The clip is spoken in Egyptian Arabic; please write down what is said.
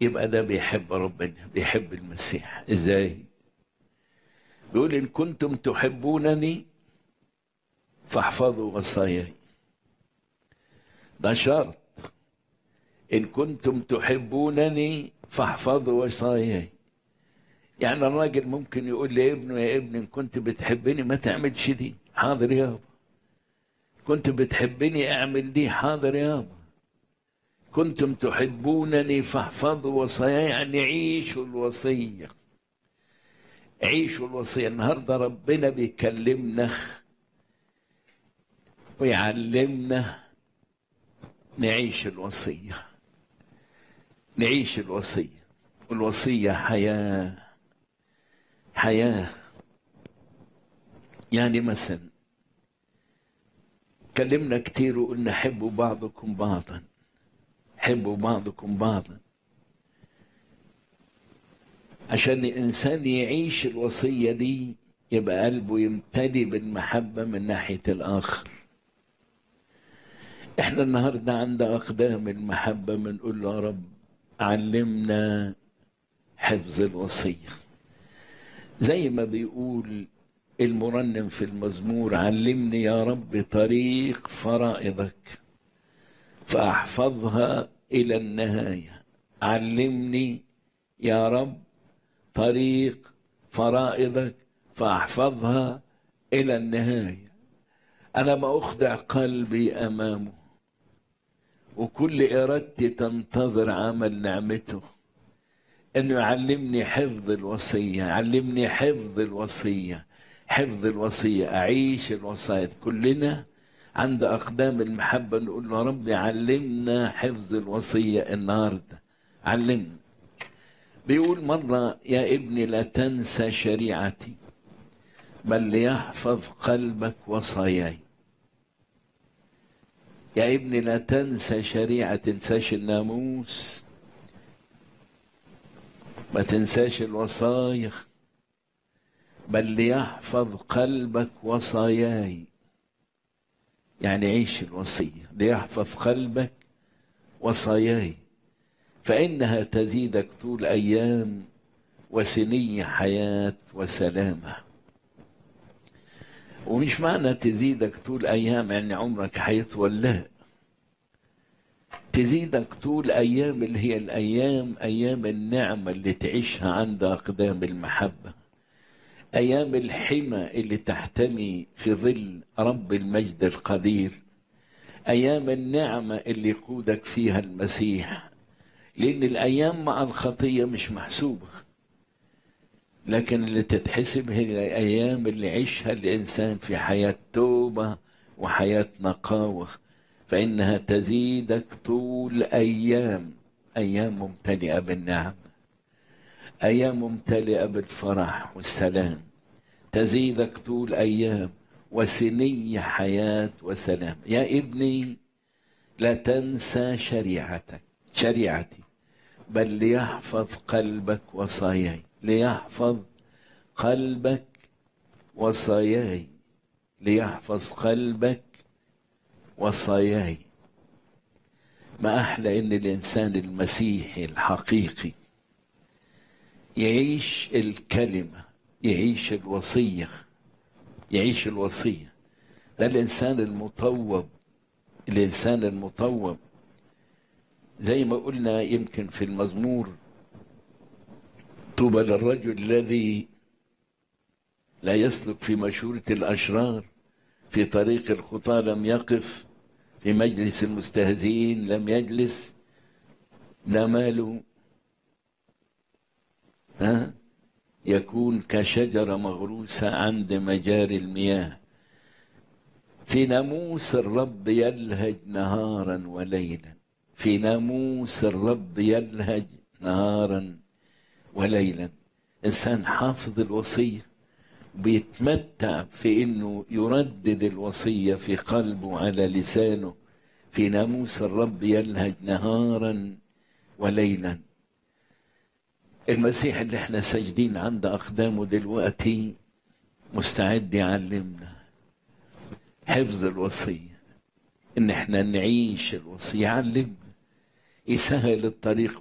يبقى ده بيحب ربنا بيحب المسيح ازاي بيقول ان كنتم تحبونني فاحفظوا وصاياي ده شرط ان كنتم تحبونني فاحفظوا وصاياي يعني الراجل ممكن يقول لابنه يا ابني ان كنت بتحبني ما تعملش دي حاضر يابا كنت بتحبني اعمل دي حاضر يابا كنتم تحبونني فاحفظوا وصاياي يعني عيشوا الوصيه عيشوا الوصيه النهارده ربنا بيكلمنا ويعلمنا نعيش الوصيه نعيش الوصيه والوصيه حياه حياه يعني مثلا كلمنا كتير وقلنا حبوا بعضكم بعضا حبوا بعضكم بعضا عشان الإنسان يعيش الوصية دي يبقى قلبه يمتلي بالمحبة من ناحية الآخر احنا النهاردة عند أقدام المحبة بنقول له يا رب علمنا حفظ الوصية زي ما بيقول المرنم في المزمور علمني يا رب طريق فرائضك فاحفظها الى النهايه علمني يا رب طريق فرائضك فاحفظها الى النهايه انا ما اخضع قلبي امامه وكل ارادتي تنتظر عمل نعمته انه يعلمني حفظ الوصيه علمني حفظ الوصيه حفظ الوصيه اعيش الوصايا كلنا عند أقدام المحبة نقول له رب علمنا حفظ الوصية النهاردة علمنا بيقول مرة يا ابني لا تنسى شريعتي بل ليحفظ قلبك وصاياي يا ابني لا تنسى شريعة تنساش الناموس ما تنساش الوصايا بل ليحفظ قلبك وصاياي يعني عيش الوصية ليحفظ قلبك وصاياي فإنها تزيدك طول أيام وسني حياة وسلامة ومش معنى تزيدك طول أيام يعني عمرك هيطول لا تزيدك طول أيام اللي هي الأيام أيام النعمة اللي تعيشها عند أقدام المحبة أيام الحمى اللي تحتمي في ظل رب المجد القدير أيام النعمة اللي يقودك فيها المسيح لأن الأيام مع الخطية مش محسوبة لكن اللي تتحسب هي الأيام اللي عيشها الإنسان في حياة توبة وحياة نقاوة فإنها تزيدك طول أيام أيام ممتلئة بالنعم أيام ممتلئة بالفرح والسلام تزيدك طول أيام وسني حياة وسلام يا ابني لا تنسى شريعتك شريعتي بل ليحفظ قلبك وصاياي ليحفظ قلبك وصاياي ليحفظ قلبك وصاياي ما أحلى إن الإنسان المسيحي الحقيقي يعيش الكلمة يعيش الوصية يعيش الوصية ده الإنسان المطوب الإنسان المطوب زي ما قلنا يمكن في المزمور طوبى للرجل الذي لا يسلك في مشورة الأشرار في طريق الخطى لم يقف في مجلس المستهزئين لم يجلس لا ماله ها يكون كشجرة مغروسة عند مجاري المياه في ناموس الرب يلهج نهارا وليلا في ناموس الرب يلهج نهارا وليلا انسان حافظ الوصيه بيتمتع في انه يردد الوصيه في قلبه على لسانه في ناموس الرب يلهج نهارا وليلا المسيح اللي احنا ساجدين عند اقدامه دلوقتي مستعد يعلمنا حفظ الوصيه ان احنا نعيش الوصيه يعلمنا يسهل الطريق